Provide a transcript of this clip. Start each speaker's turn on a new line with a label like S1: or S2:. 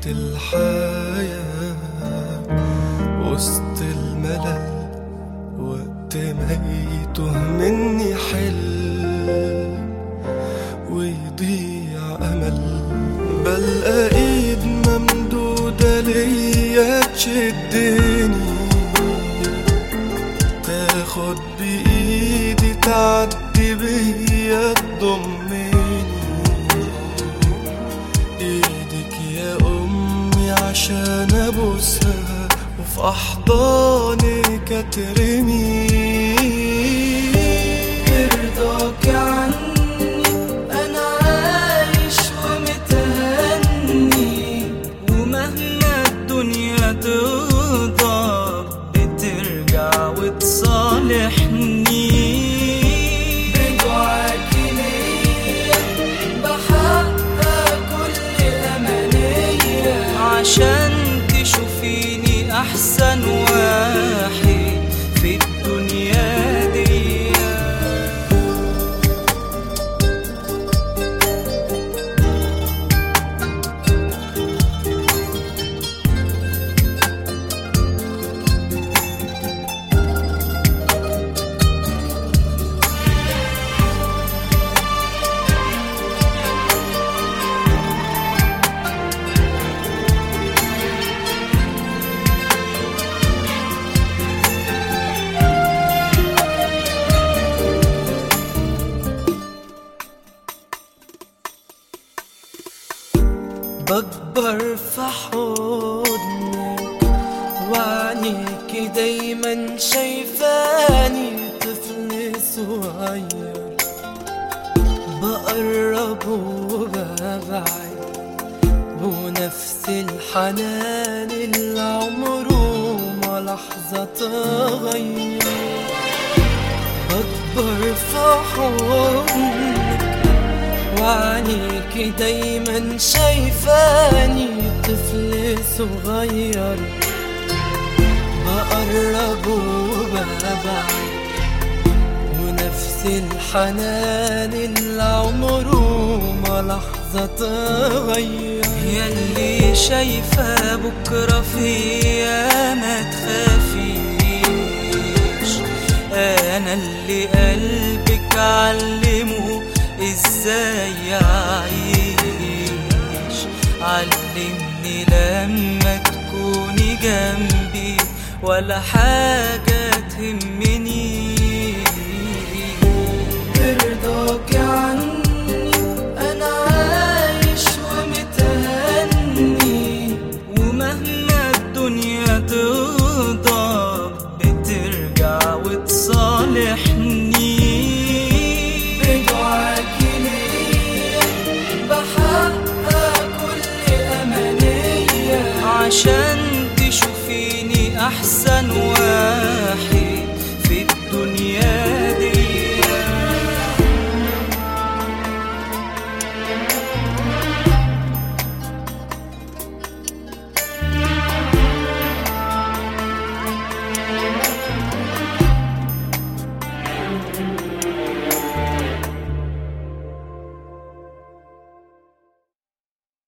S1: الحياة وسط الملل وقت ما يتوه مني حلم ويضيع أمل بلقى إيد ممدودة ليا تشدني تاخد بإيدي تعدي بيا تضمني ايدك يا امي عشان ابوسها وفي احضانك اترمي
S2: ترضاك عني انا عايش ومتهني ومهما الدنيا تغضب بترجع وتصالحني بدعاك ليا بحقق كل امانيه عشان تشوفيني احسن واحد في الدنيا دي بكبر في حضنك وعنيك دايما شايفاني طفل صغير بقرب وببعد ونفس الحنان اللي عمره ما لحظة تغير بكبر في حضنك وعنيك دايما شايفاني طفل صغير بقرب وببعد ونفس الحنان اللي عمره ما لحظة تغير ياللي شايفة بكرة فيا ما تخافيش أنا اللي قلبك علمه ازاي اعيش علمني لما تكوني جنبي ولا حاجة تهمني ترضاك عني انا عايش ومتهني ومهما الدنيا تغضب بترجع وتصالحني بدعاك ليا بحقق كل أمانية عشان